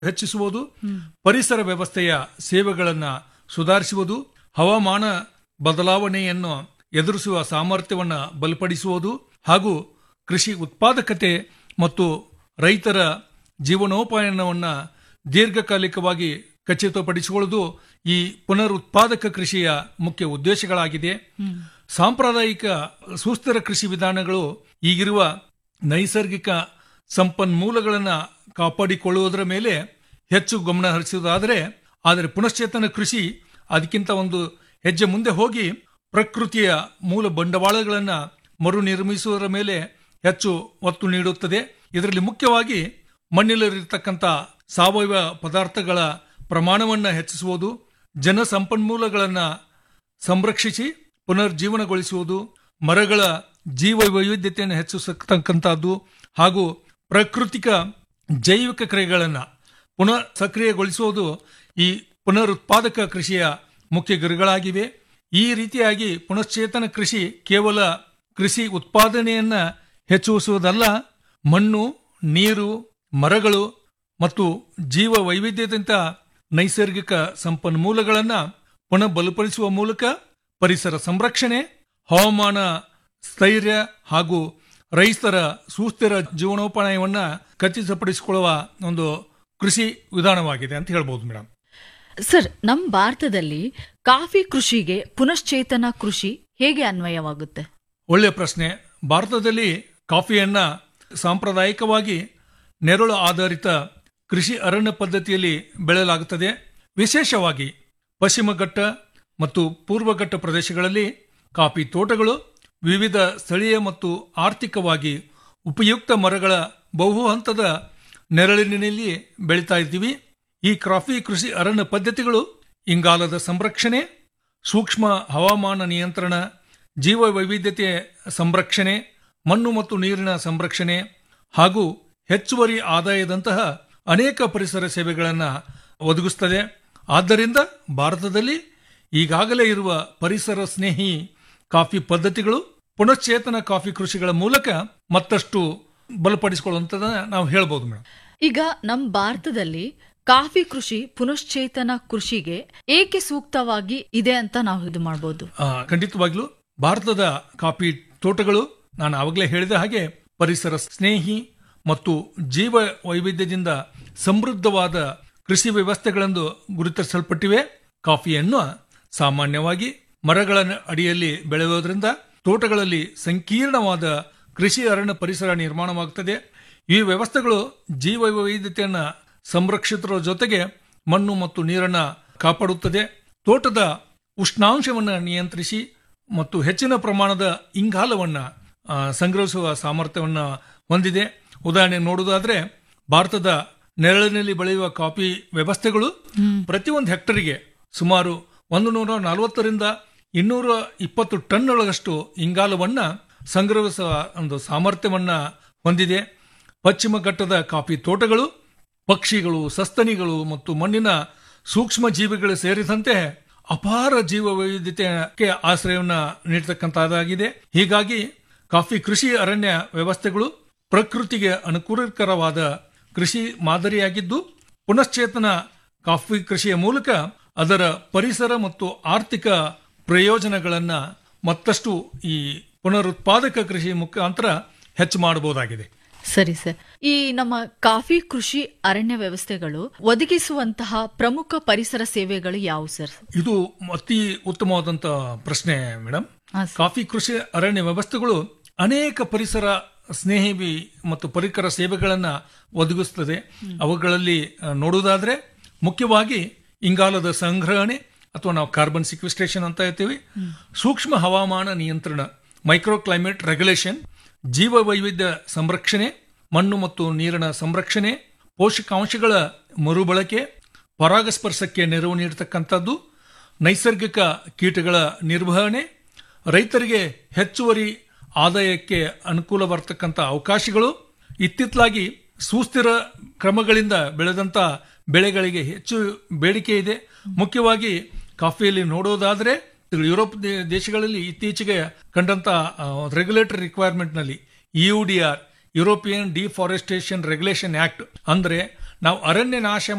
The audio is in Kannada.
ಹೆಚ್ಚಿಸುವುದು ಪರಿಸರ ವ್ಯವಸ್ಥೆಯ ಸೇವೆಗಳನ್ನು ಸುಧಾರಿಸುವುದು ಹವಾಮಾನ ಬದಲಾವಣೆಯನ್ನು ಎದುರಿಸುವ ಸಾಮರ್ಥ್ಯವನ್ನು ಬಲಪಡಿಸುವುದು ಹಾಗೂ ಕೃಷಿ ಉತ್ಪಾದಕತೆ ಮತ್ತು ರೈತರ ಜೀವನೋಪಾಯನವನ್ನು ದೀರ್ಘಕಾಲಿಕವಾಗಿ ಖಚಿತಪಡಿಸಿಕೊಳ್ಳುವುದು ಈ ಪುನರುತ್ಪಾದಕ ಕೃಷಿಯ ಮುಖ್ಯ ಉದ್ದೇಶಗಳಾಗಿದೆ ಸಾಂಪ್ರದಾಯಿಕ ಸುಸ್ಥಿರ ಕೃಷಿ ವಿಧಾನಗಳು ಈಗಿರುವ ನೈಸರ್ಗಿಕ ಸಂಪನ್ಮೂಲಗಳನ್ನು ಕಾಪಾಡಿಕೊಳ್ಳುವುದರ ಮೇಲೆ ಹೆಚ್ಚು ಗಮನ ಹರಿಸುವುದಾದರೆ ಆದರೆ ಪುನಶ್ಚೇತನ ಕೃಷಿ ಅದಕ್ಕಿಂತ ಒಂದು ಹೆಜ್ಜೆ ಮುಂದೆ ಹೋಗಿ ಪ್ರಕೃತಿಯ ಮೂಲ ಬಂಡವಾಳಗಳನ್ನು ಮರು ನಿರ್ಮಿಸುವುದರ ಮೇಲೆ ಹೆಚ್ಚು ಒತ್ತು ನೀಡುತ್ತದೆ ಇದರಲ್ಲಿ ಮುಖ್ಯವಾಗಿ ಮಣ್ಣಿನಲ್ಲಿರತಕ್ಕಂಥ ಸಾವಯವ ಪದಾರ್ಥಗಳ ಪ್ರಮಾಣವನ್ನು ಹೆಚ್ಚಿಸುವುದು ಜನ ಸಂಪನ್ಮೂಲಗಳನ್ನು ಸಂರಕ್ಷಿಸಿ ಪುನರ್ಜೀವನಗೊಳಿಸುವುದು ಮರಗಳ ಜೀವ ವೈವಿಧ್ಯತೆಯನ್ನು ಹೆಚ್ಚಿಸತಕ್ಕಂಥದ್ದು ಹಾಗೂ ಪ್ರಾಕೃತಿಕ ಜೈವಿಕ ಕ್ರಿಯೆಗಳನ್ನು ಪುನಃ ಸಕ್ರಿಯಗೊಳಿಸುವುದು ಈ ಪುನರುತ್ಪಾದಕ ಕೃಷಿಯ ಮುಖ್ಯ ಗುರಿಗಳಾಗಿವೆ ಈ ರೀತಿಯಾಗಿ ಪುನಶ್ಚೇತನ ಕೃಷಿ ಕೇವಲ ಕೃಷಿ ಉತ್ಪಾದನೆಯನ್ನ ಹೆಚ್ಚಿಸುವುದಲ್ಲ ಮಣ್ಣು ನೀರು ಮರಗಳು ಮತ್ತು ಜೀವ ವೈವಿಧ್ಯದಂತ ನೈಸರ್ಗಿಕ ಸಂಪನ್ಮೂಲಗಳನ್ನು ಪುನಃ ಬಲಪಡಿಸುವ ಮೂಲಕ ಪರಿಸರ ಸಂರಕ್ಷಣೆ ಹವಾಮಾನ ಸ್ಥೈರ್ಯ ಹಾಗೂ ರೈತರ ಸುಸ್ಥಿರ ಜೀವನೋಪಾಯವನ್ನ ಖಚಿತಪಡಿಸಿಕೊಳ್ಳುವ ಒಂದು ಕೃಷಿ ವಿಧಾನವಾಗಿದೆ ಅಂತ ಹೇಳ್ಬೋದು ಮೇಡಮ್ ಸರ್ ನಮ್ಮ ಭಾರತದಲ್ಲಿ ಕಾಫಿ ಕೃಷಿಗೆ ಪುನಶ್ಚೇತನ ಕೃಷಿ ಹೇಗೆ ಅನ್ವಯವಾಗುತ್ತೆ ಒಳ್ಳೆಯ ಪ್ರಶ್ನೆ ಭಾರತದಲ್ಲಿ ಕಾಫಿಯನ್ನ ಸಾಂಪ್ರದಾಯಿಕವಾಗಿ ನೆರಳು ಆಧಾರಿತ ಕೃಷಿ ಅರಣ್ಯ ಪದ್ಧತಿಯಲ್ಲಿ ಬೆಳೆಯಲಾಗುತ್ತದೆ ವಿಶೇಷವಾಗಿ ಪಶ್ಚಿಮ ಘಟ್ಟ ಮತ್ತು ಪೂರ್ವಘಟ್ಟ ಪ್ರದೇಶಗಳಲ್ಲಿ ಕಾಫಿ ತೋಟಗಳು ವಿವಿಧ ಸ್ಥಳೀಯ ಮತ್ತು ಆರ್ಥಿಕವಾಗಿ ಉಪಯುಕ್ತ ಮರಗಳ ಬಹು ಹಂತದ ನೆರಳಿನಲ್ಲಿ ಬೆಳೀತಾ ಇದ್ದೀವಿ ಈ ಕಾಫಿ ಕೃಷಿ ಅರಣ್ಯ ಪದ್ಧತಿಗಳು ಇಂಗಾಲದ ಸಂರಕ್ಷಣೆ ಸೂಕ್ಷ್ಮ ಹವಾಮಾನ ನಿಯಂತ್ರಣ ಜೀವ ವೈವಿಧ್ಯತೆ ಸಂರಕ್ಷಣೆ ಮಣ್ಣು ಮತ್ತು ನೀರಿನ ಸಂರಕ್ಷಣೆ ಹಾಗೂ ಹೆಚ್ಚುವರಿ ಆದಾಯದಂತಹ ಅನೇಕ ಪರಿಸರ ಸೇವೆಗಳನ್ನು ಒದಗಿಸುತ್ತದೆ ಆದ್ದರಿಂದ ಭಾರತದಲ್ಲಿ ಈಗಾಗಲೇ ಇರುವ ಪರಿಸರ ಸ್ನೇಹಿ ಕಾಫಿ ಪದ್ಧತಿಗಳು ಪುನಶ್ಚೇತನ ಕಾಫಿ ಕೃಷಿಗಳ ಮೂಲಕ ಮತ್ತಷ್ಟು ಬಲಪಡಿಸಿಕೊಳ್ಳುವಂಥದ್ದನ್ನ ನಾವು ಹೇಳ್ಬೋದು ಮೇಡಮ್ ಈಗ ನಮ್ಮ ಭಾರತದಲ್ಲಿ ಕಾಫಿ ಕೃಷಿ ಪುನಶ್ಚೇತನ ಕೃಷಿಗೆ ಏಕೆ ಸೂಕ್ತವಾಗಿ ಇದೆ ಅಂತ ನಾವು ಇದು ಮಾಡಬಹುದು ಆ, ಖಂಡಿತವಾಗ್ಲೂ ಭಾರತದ ಕಾಫಿ ತೋಟಗಳು ನಾನು ಆವಾಗಲೇ ಹೇಳಿದ ಹಾಗೆ ಪರಿಸರ ಸ್ನೇಹಿ ಮತ್ತು ಜೀವ ವೈವಿಧ್ಯದಿಂದ ಸಮೃದ್ಧವಾದ ಕೃಷಿ ವ್ಯವಸ್ಥೆಗಳೆಂದು ಗುರುತಿಸಲ್ಪಟ್ಟಿವೆ ಕಾಫಿಯನ್ನು ಸಾಮಾನ್ಯವಾಗಿ ಮರಗಳ ಅಡಿಯಲ್ಲಿ ಬೆಳೆಯುವುದರಿಂದ ತೋಟಗಳಲ್ಲಿ ಸಂಕೀರ್ಣವಾದ ಕೃಷಿ ಅರಣ್ಯ ಪರಿಸರ ನಿರ್ಮಾಣವಾಗುತ್ತದೆ ಈ ವ್ಯವಸ್ಥೆಗಳು ಜೀವ ವೈವಿಧ್ಯತೆಯನ್ನು ಸಂರಕ್ಷಿಸುವ ಜೊತೆಗೆ ಮಣ್ಣು ಮತ್ತು ನೀರನ್ನ ಕಾಪಾಡುತ್ತದೆ ತೋಟದ ಉಷ್ಣಾಂಶವನ್ನು ನಿಯಂತ್ರಿಸಿ ಮತ್ತು ಹೆಚ್ಚಿನ ಪ್ರಮಾಣದ ಇಂಗಾಲವನ್ನ ಆ, ಸಂಗ್ರಹಿಸುವ ಸಾಮರ್ಥ್ಯವನ್ನ ಹೊಂದಿದೆ ಉದಾಹರಣೆ ನೋಡುವುದಾದ್ರೆ ಭಾರತದ ನೆರಳಿನಲ್ಲಿ ಬೆಳೆಯುವ ಕಾಫಿ ವ್ಯವಸ್ಥೆಗಳು ಪ್ರತಿಯೊಂದು ಹೆಕ್ಟರಿಗೆ ಸುಮಾರು ಒಂದು ನೂರ ನಲವತ್ತರಿಂದ ಇನ್ನೂರ ಇಪ್ಪತ್ತು ಟನ್ನೊಳಗಷ್ಟು ಇಂಗಾಲವನ್ನ ಸಂಗ್ರಹಿಸುವ ಒಂದು ಸಾಮರ್ಥ್ಯವನ್ನ ಹೊಂದಿದೆ ಪಶ್ಚಿಮ ಘಟ್ಟದ ಕಾಫಿ ತೋಟಗಳು ಪಕ್ಷಿಗಳು ಸಸ್ತನಿಗಳು ಮತ್ತು ಮಣ್ಣಿನ ಸೂಕ್ಷ್ಮ ಜೀವಿಗಳು ಸೇರಿದಂತೆ ಅಪಾರ ಜೀವ ವೈವಿಧ್ಯತೆಗೆ ಆಶ್ರಯವನ್ನ ನೀಡತಕ್ಕಂತಹದ್ದಾಗಿದೆ ಹೀಗಾಗಿ ಕಾಫಿ ಕೃಷಿ ಅರಣ್ಯ ವ್ಯವಸ್ಥೆಗಳು ಪ್ರಕೃತಿಗೆ ಅನುಕೂಲಕರವಾದ ಕೃಷಿ ಮಾದರಿಯಾಗಿದ್ದು ಪುನಶ್ಚೇತನ ಕಾಫಿ ಕೃಷಿಯ ಮೂಲಕ ಅದರ ಪರಿಸರ ಮತ್ತು ಆರ್ಥಿಕ ಪ್ರಯೋಜನಗಳನ್ನ ಮತ್ತಷ್ಟು ಈ ಪುನರುತ್ಪಾದಕ ಕೃಷಿ ಮುಖಾಂತರ ಹೆಚ್ಚು ಮಾಡಬಹುದಾಗಿದೆ ಸರಿ ಸರ್ ಈ ನಮ್ಮ ಕಾಫಿ ಕೃಷಿ ಅರಣ್ಯ ವ್ಯವಸ್ಥೆಗಳು ಒದಗಿಸುವಂತಹ ಪ್ರಮುಖ ಪರಿಸರ ಸೇವೆಗಳು ಯಾವುವು ಸರ್ ಇದು ಅತಿ ಉತ್ತಮವಾದಂತ ಪ್ರಶ್ನೆ ಮೇಡಮ್ ಹಾ, ಸರ್. ಕಾಫಿ ಕೃಷಿ ಅರಣ್ಯ ವ್ಯವಸ್ಥೆಗಳು ಅನೇಕ ಪರಿಸರ ಸ್ನೇಹಿ ಮತ್ತು ಪರಿಕರ ಸೇವೆಗಳನ್ನ ಒದಗಿಸುತ್ತದೆ ಅವುಗಳಲ್ಲಿ ಆ, ನೋಡುವುದಾದ್ರೆ ಮುಖ್ಯವಾಗಿ ಇಂಗಾಲದ ಸಂಗ್ರಹಣೆ ಅಥವಾ ನಾವು ಕಾರ್ಬನ್ ಸಿಕ್ವಿಸ್ಟ್ರೇಷನ್ ಅಂತ ಹೇಳ್ತೀವಿ ಸೂಕ್ಷ್ಮ ಹವಾಮಾನ ನಿಯಂತ್ರಣ ಮೈಕ್ರೋ ಕ್ಲೈಮೇಟ್ ರೆಗ್ಯುಲೇಷನ್ ಜೀವ ವೈವಿಧ್ಯ ಸಂರಕ್ಷಣೆ ಮಣ್ಣು ಮತ್ತು ನೀರಿನ ಸಂರಕ್ಷಣೆ ಪೋಷಕಾಂಶಗಳ ಮರುಬಳಕೆ ಪರಾಗಸ್ಪರ್ಶಕ್ಕೆ ನೆರವು ನೀಡತಕ್ಕಂಥದ್ದು ನೈಸರ್ಗಿಕ ಕೀಟಗಳ ನಿರ್ವಹಣೆ ರೈತರಿಗೆ ಹೆಚ್ಚುವರಿ ಆದಾಯಕ್ಕೆ ಅನುಕೂಲ ಬರ್ತಕ್ಕಂಥ ಅವಕಾಶಗಳು ಇತ್ತಿತ್ತಲಾಗಿ ಸುಸ್ಥಿರ ಕ್ರಮಗಳಿಂದ ಬೆಳೆದಂತ ಬೆಳೆಗಳಿಗೆ ಹೆಚ್ಚು ಬೇಡಿಕೆ ಇದೆ ಮುಖ್ಯವಾಗಿ ಕಾಫಿಯಲ್ಲಿ ನೋಡೋದಾದ್ರೆ ಯುರೋಪ್ ದೇ- ದೇಶಗಳಲ್ಲಿ ಇತ್ತೀಚೆಗೆ ಕಂಡಂತ ರೆಗ್ಯುಲೇಟರಿ ರಿಕ್ವೈರ್ಮೆಂಟ್ ನಲ್ಲಿ UDR European deforestation regulation act ಅಂದ್ರೆ ನಾವು ಅರಣ್ಯ ನಾಶ